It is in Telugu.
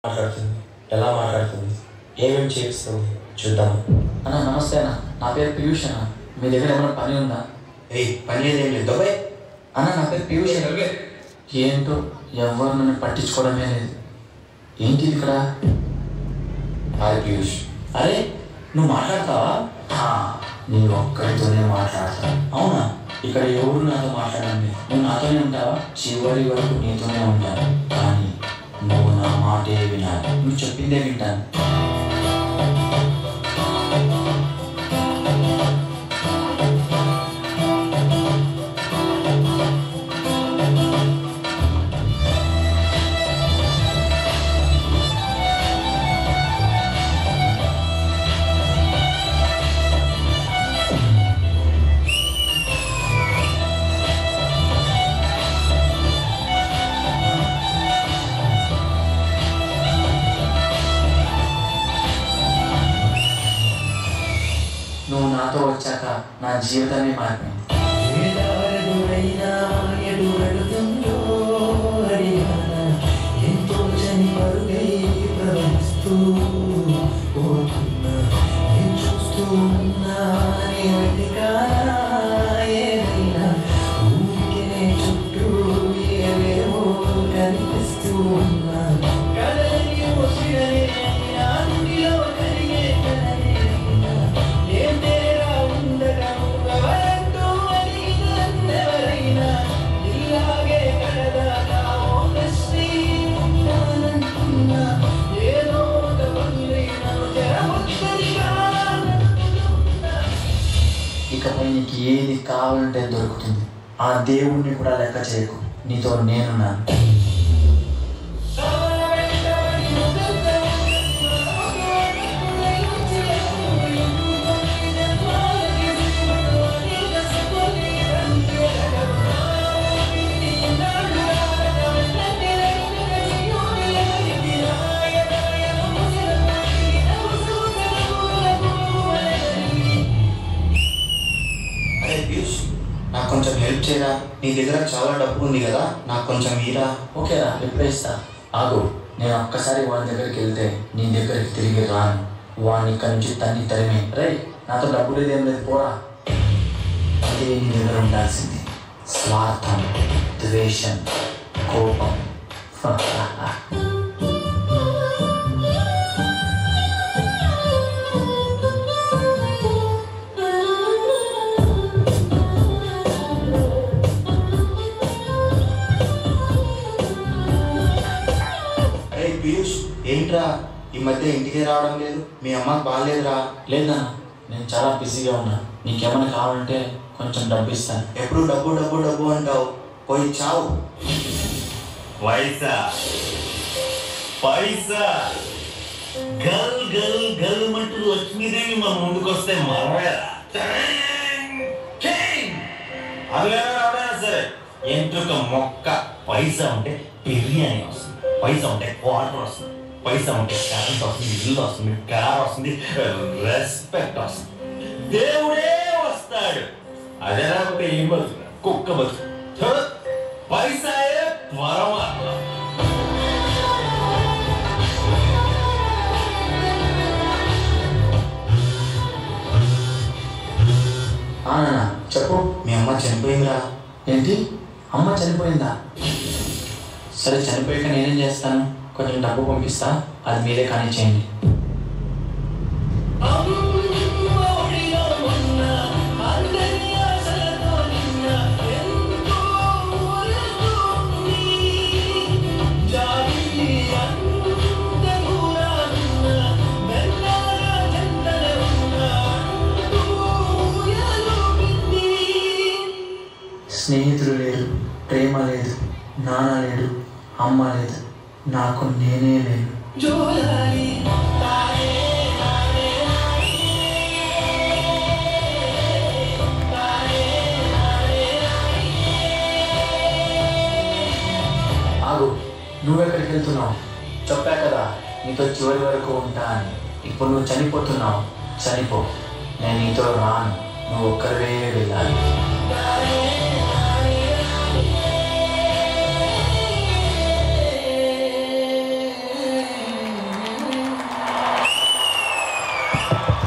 మాట్లాడుతుంది ఎలా మాట్లాడుతుంది ఏమేమి చేపిస్తుంది చూద్దాం అన్న నమస్తే అన్న నా పేరు పీయూష్ అన్న మీ దగ్గర ఏమైనా పని ఉందా ఏయ్ పని ఏదేం లేదు దొబ్బాయ్ అన్న నా పేరు పీయూష్ అన్న. ఏంటో ఎవరు నన్ను పట్టించుకోవడమే లేదు ఏంటి ఇక్కడ హాయ్ పీయూష్ అరే నువ్వు మాట్లాడతావా ఆ, నీ ఒక్కడితోనే మాట్లాడతా అవునా ఇక్కడ ఎవరు నాతో మాట్లాడండి నువ్వు నాతోనే ఉంటావా చివరి వరకు నీతోనే ఉంటాను కానీ నువ్వు నా మాటే వినాలి నువ్వు చెప్పిందే వింటాను నువ్వు నాతో వచ్చాక నా జీవితమే మారిపోయింది ఇకపై నీకు ఏది కావాలంటే దొరుకుతుంది ఆ దేవుణ్ణి కూడా లెక్క చేయకు నీతో నేనున్నాను అరే పీయూష్ నాకు కొంచెం హెల్ప్ చేయరా నీ దగ్గర చాలా డబ్బు ఉంది కదా నాకు కొంచెం ఈరా ఓకేరా ఎప్పుడే ఇస్తా ఆగు నేను ఒక్కసారి వాడి దగ్గరికి వెళ్తే నీ దగ్గరికి తిరిగి రాను వాడిని ఇక్కడి నుంచి తన్ని తరిమే రే నాతో డబ్బు లేదు ఏం లేదు పోరా అదే నీ దగ్గర ఉండాల్సింది స్వార్థం ద్వేషం కోపం అరే పీయూష్ ఏంట్రా ఈ మధ్య ఇంటికి రావడం లేదు మీ అమ్మకి బాగాలేదురా లేదా నేను చాలా బిజీగా ఉన్నా నీకేమైనా కావాలంటే కొంచెం డబ్బు ఇస్తాను ఎప్పుడు డబ్బు డబ్బు డబ్బు అంటావు పోయి చావు పైసా పైసా గల్ గల్ గల్ అంటూ లక్ష్మీదేవి మన ముందుకొస్తే మరవేరా అదిలేనా ఎవరైనా సరే ఎంట్రుక మొక్క పైసా ఉంటే బిర్యానీ వస్తుంది పైసా ఉంటే వాటర్ వస్తుంది పైసా ఉంటే కరెంట్ వస్తుంది ఇల్లు వస్తుంది కార్ వస్తుంది రెస్పెక్ట్ వస్తుంది దేవుడే వస్తాడు అదే రాకుంటే ఏం బతుకు కుక్క బతుకు థు, పైసాయే పరమాత్మ ఆ నాన్న చెప్పు మీ అమ్మ చనిపోయిందిరా ఏంటి అమ్మ చనిపోయిందా సరే చనిపోయాక నేనేం చేస్తాను కొంచెం డబ్బు పంపిస్తా అది మీరే కానీ చేయండి స్నేహితులు లేరు ప్రేమ లేదు నాన్న లేడు అమ్మ లేదు నాకు నేనే లేను ఆగు నువ్వెక్కడికి వెళ్తున్నావు చెప్పా కదా నీతో చివరి వరకు ఉంటా అని ఇప్పుడు నువ్వు చనిపోతున్నావు చనిపో నేను నీతో రాను నువ్వు ఒక్కరివే వెళ్ళాలి ఆ